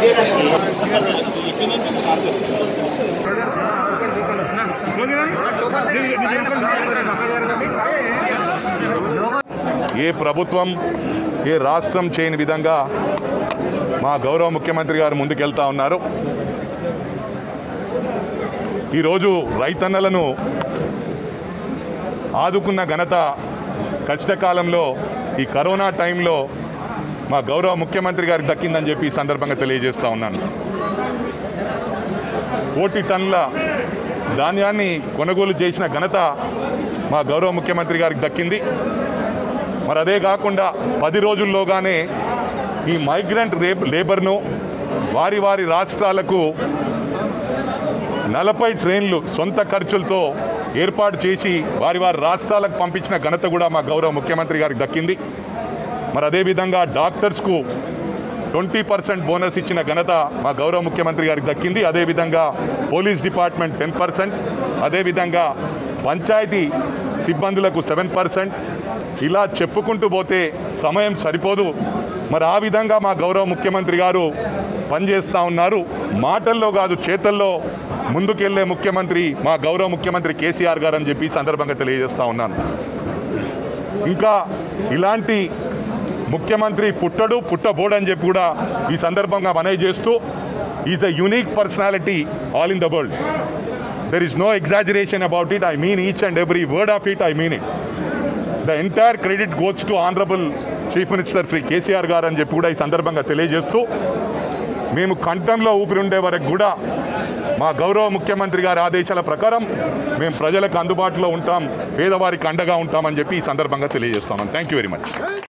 ఏ ప్రభుత్వం ఏ రాష్ట్రం చేయని విధంగా మా గౌరవ ముఖ్యమంత్రి గారు ముందుకెళ్తా ఉన్నారు ఈరోజు రైతన్నలను ఆదుకున్న ఘనత కష్టకాలంలో ఈ కరోనా టైంలో మా గౌరవ ముఖ్యమంత్రి గారికి దక్కిందని చెప్పి ఈ సందర్భంగా తెలియజేస్తా ఉన్నాను కోటి టన్నుల ధాన్యాన్ని కొనుగోలు చేసిన ఘనత మా గౌరవ ముఖ్యమంత్రి గారికి దక్కింది మరి అదే కాకుండా పది రోజుల్లోగానే ఈ మైగ్రెంట్ రేప్ లేబర్ను వారి వారి రాష్ట్రాలకు నలభై ట్రైన్లు సొంత ఖర్చులతో ఏర్పాటు చేసి వారి వారి రాష్ట్రాలకు పంపించిన ఘనత కూడా మా గౌరవ ముఖ్యమంత్రి గారికి దక్కింది మరి అదేవిధంగా డాక్టర్స్కు ట్వంటీ పర్సెంట్ బోనస్ ఇచ్చిన ఘనత మా గౌరవ ముఖ్యమంత్రి గారికి దక్కింది అదేవిధంగా పోలీస్ డిపార్ట్మెంట్ టెన్ పర్సెంట్ అదేవిధంగా పంచాయతీ సిబ్బందులకు సెవెన్ పర్సెంట్ ఇలా చెప్పుకుంటూ పోతే సమయం సరిపోదు మరి ఆ విధంగా మా గౌరవ ముఖ్యమంత్రి గారు పనిచేస్తూ ఉన్నారు మాటల్లో కాదు చేతల్లో ముందుకెళ్లే ముఖ్యమంత్రి మా గౌరవ ముఖ్యమంత్రి కేసీఆర్ గారు అని చెప్పి ఈ సందర్భంగా తెలియజేస్తా ఉన్నాను ఇంకా ఇలాంటి ముఖ్యమంత్రి పుట్టడు పుట్టబోడని చెప్పి కూడా ఈ సందర్భంగా మనవి చేస్తూ is a unique personality all in the world there is no exaggeration about it I mean each and every word of it I mean it the entire credit goes to honourable chief minister Shri KCR garu అని చెప్పి కూడా ఈ సందర్భంగా తెలియజేస్తూ మేము కంఠంలో ఊపిరి ఉండే వరకు కూడా మా గౌరవ ముఖ్యమంత్రి గారి ఆదేశాల ప్రకారం మేము ప్రజలకు అందుబాటులో ఉంటాం పేదవారికి అండగా ఉంటామని చెప్పి ఈ సందర్భంగా తెలియజేస్తున్నాం థ్యాంక్ యూ వెరీ మచ్